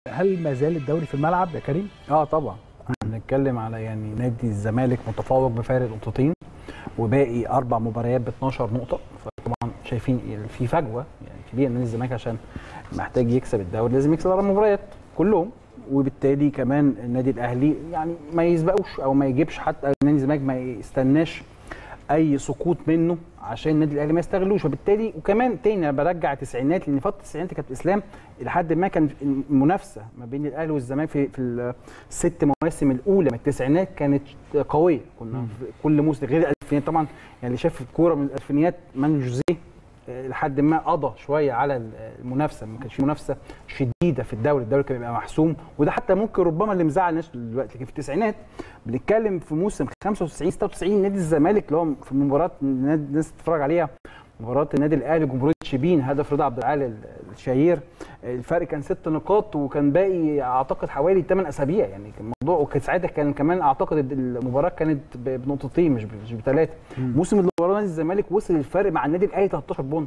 هل ما زال الدوري في الملعب يا كريم؟ اه طبعا هنتكلم على يعني نادي الزمالك متفوق بفارق نقطتين وباقي اربع مباريات ب 12 نقطه فطبعا شايفين في فجوه يعني كبيره نادي الزمالك عشان محتاج يكسب الدوري لازم يكسب اربع مباريات كلهم وبالتالي كمان النادي الاهلي يعني ما يسبقوش او ما يجيبش حتى نادي الزمالك ما يستناش اي سقوط منه عشان النادي الاهلي ما يستغلوش وبالتالي وكمان تاني انا برجع التسعينات لان فتره التسعينات كانت اسلام لحد ما كان المنافسه ما بين الاهلي والزمالك في في الست مواسم الاولى من التسعينات كانت قويه كنا في كل موسم غير الالفينات طبعا يعني اللي شاف الكوره من الالفينيات مان جوزيه لحد ما قضى شويه على المنافسه ما كانش في منافسه شديده في الدوري الدوري كان بيبقى محسوم وده حتى ممكن ربما اللي مزعل الناس دلوقتي لكن في التسعينات بنتكلم في موسم 95 96 نادي الزمالك اللي هو في مباراه الناس تتفرج عليها مباراه النادي الاهلي جمهوريه شبين هدف رضا عبد العال الشهير الفرق كان ست نقاط وكان باقي اعتقد حوالي 8 اسابيع يعني الموضوع وكان ساعتها كان كمان اعتقد المباراه كانت بنقطتين مش مش بثلاثه موسم اللي وراه نادي الزمالك وصل الفرق مع النادي الاهلي 13 بونت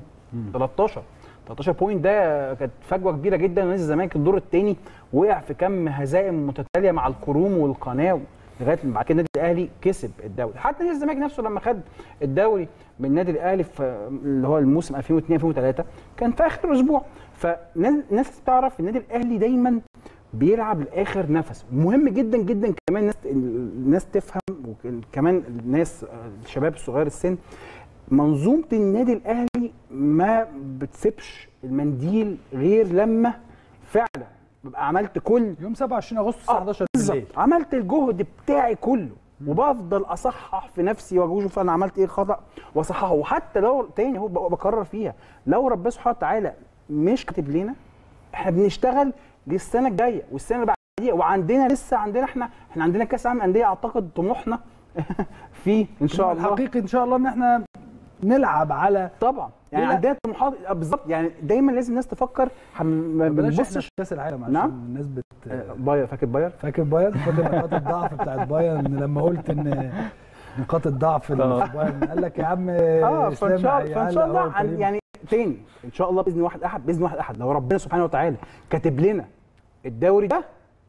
13 13 بوينت ده كانت فجوه كبيره جدا نادي الزمالك الدور الثاني وقع في كم هزائم متتاليه مع الكروم والقناه لغايه بعد كده النادي الاهلي كسب الدوري حتى نادي الزمالك نفسه لما خد الدوري من النادي الاهلي في اللي هو الموسم 2002 2003 كان في اخر اسبوع فالناس تعرف النادي الاهلي دايما بيلعب لاخر نفس مهم جدا جدا كمان الناس الناس تفهم وكمان الناس الشباب الصغير السن منظومه النادي الاهلي ما بتسيبش المنديل غير لما فعلا ببقى عملت كل يوم 27 اغسطس الساعه 11 بالليل عملت الجهد بتاعي كله وبفضل اصحح في نفسي واشوف انا عملت ايه خطا واصححه وحتى لو تاني هو بكرر فيها لو ربنا سبحانه وتعالى مش كاتب لنا احنا بنشتغل للسنه الجايه والسنه اللي بعديها وعندنا لسه عندنا احنا احنا عندنا كاس عالم انديه اعتقد طموحنا فيه ان شاء الله الحقيقي ان شاء الله ان احنا نلعب على طبعا يعني عندنا طموحات بالظبط يعني دايما لازم الناس تفكر ما بنبصش كاس العالم عشان نعم؟ الناس بت باير فاكر باير فاكر باير فاكر نقاط الضعف بتاعت بايرن لما قلت ان نقاط الضعف اللي في بايرن قال لك يا عم اه فان شاء الله فان شاء الله يعني تاني ان شاء الله باذن واحد احد باذن واحد احد لو ربنا سبحانه وتعالى كاتب لنا الدوري ده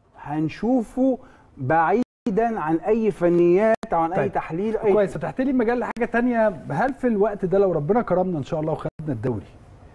هنشوفه بعيد بعيدا عن اي فنيات او عن طيب. اي تحليل أي كويس فتحت لي مجال لحاجه ثانيه هل في الوقت ده لو ربنا كرمنا ان شاء الله وخدنا الدوري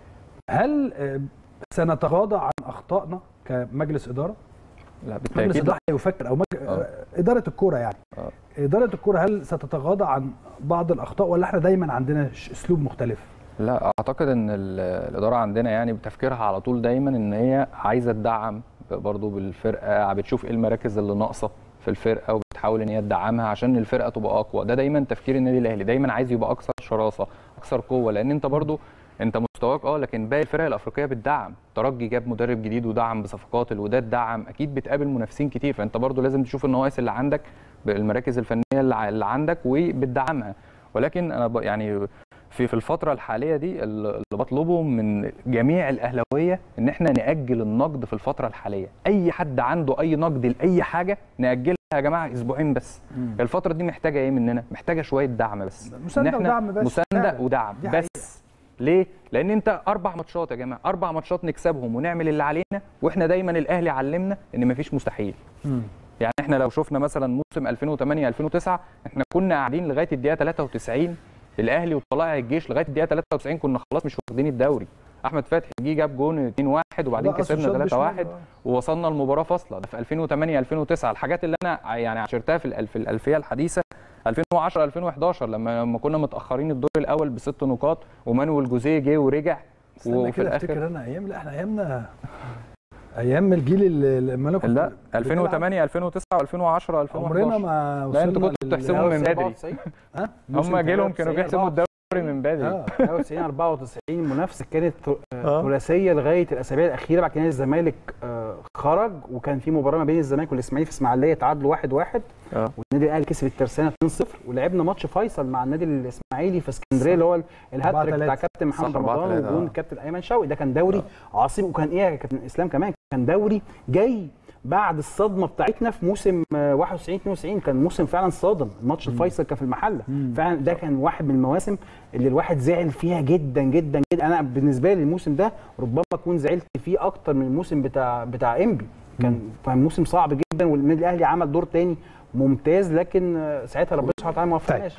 هل سنتغاضى عن اخطائنا كمجلس اداره؟ لا مجلس بالتاكيد اداره يفكر او مج... آه. اداره الكوره يعني آه. اداره الكوره هل ستتغاضى عن بعض الاخطاء ولا احنا دايما عندنا اسلوب مختلف؟ لا اعتقد ان الاداره عندنا يعني بتفكيرها على طول دايما ان هي عايزه تدعم برضه بالفرقه بتشوف ايه المراكز اللي ناقصه في الفرقه وبتحاول ان هي تدعمها عشان الفرقه تبقى اقوى ده دايما تفكير النادي الاهلي دايما عايز يبقى اكثر شراسه اكثر قوه لان انت برضو انت مستواك اه لكن باقي الفرق الافريقيه بتدعم ترجي جاب مدرب جديد ودعم بصفقات الوداد دعم اكيد بتقابل منافسين كتير فانت برضو لازم تشوف النواقص اللي عندك بالمراكز الفنيه اللي عندك وبتدعمها ولكن انا يعني في في الفتره الحاليه دي اللي بطلبه من جميع الاهلاويه ان احنا ناجل النقد في الفتره الحاليه اي حد عنده اي نقد لاي حاجه ناجلها يا جماعه اسبوعين بس مم. الفتره دي محتاجه ايه مننا محتاجه شويه دعم بس مسانده إن إحنا ودعم بس مسانده فعلا. ودعم دي بس ليه لان انت اربع ماتشات يا جماعه اربع ماتشات نكسبهم ونعمل اللي علينا واحنا دايما الاهلي علمنا ان مفيش مستحيل مم. يعني احنا لو شفنا مثلا موسم 2008 2009 احنا كنا قاعدين لغايه الدقيقه 93 الاهلي وطلائع الجيش لغايه الدقيقه 93 كنا خلاص مش واخدين الدوري احمد فتحي جه جاب جون 2-1 وبعدين لا، أصل كسبنا شاب 3-1 شوية. ووصلنا المباراه فاصله ده في 2008 2009 الحاجات اللي انا يعني عشرتها في الألف- في الالفيه الحديثه 2010 2011 لما لما كنا متاخرين الدور الاول بست نقاط ومانويل جوزيه جه ورجع استنى وفي كده الاخر افتكر انا ايام لا احنا ايامنا ايام الجيل اللي لما انا كنت لا بتلعب. 2008 2009 و2010 2011 عمرنا ما وصلنا لا انتوا كنتوا لل- بتحسبوا من بدري 94 ها موسم هم جيلهم كانوا 93 بيحسبوا الدوري من بدري اه 93 94 المنافسه كانت ث- آه. ثلاثيه لغايه الاسابيع الاخيره بعد كده الزمالك آه، خرج وكان في مباراه ما بين الزمالك والاسماعيلي في اسماعيليه تعادلوا 1 1 اه والنادي الاهلي كسب الترسانه 2-0 ولعبنا ماتش فيصل مع النادي الاسماعيلي في اسكندريه اللي هو الهاتريك 4-3. بتاع كابتن محمد صح، 4-3 رمضان وجون آه. كابتن ايمن شوقي ده كان دوري عظيم وكان ايه يا كابتن اسلام كمان كان دوري جاي بعد الصدمه بتاعتنا في موسم آه، 91 92 كان موسم فعلا صادم ماتش الفيصل كان في المحله مم. فعلا ده كان واحد من المواسم اللي الواحد زعل فيها جدا جدا جدا انا بالنسبه لي الموسم ده ربما اكون زعلت فيه اكتر من الموسم بتاع بتاع انبي كان كان موسم صعب جدا والنادي الاهلي عمل دور تاني ممتاز لكن آه، ساعتها ربنا سبحانه وتعالى ما وفقناش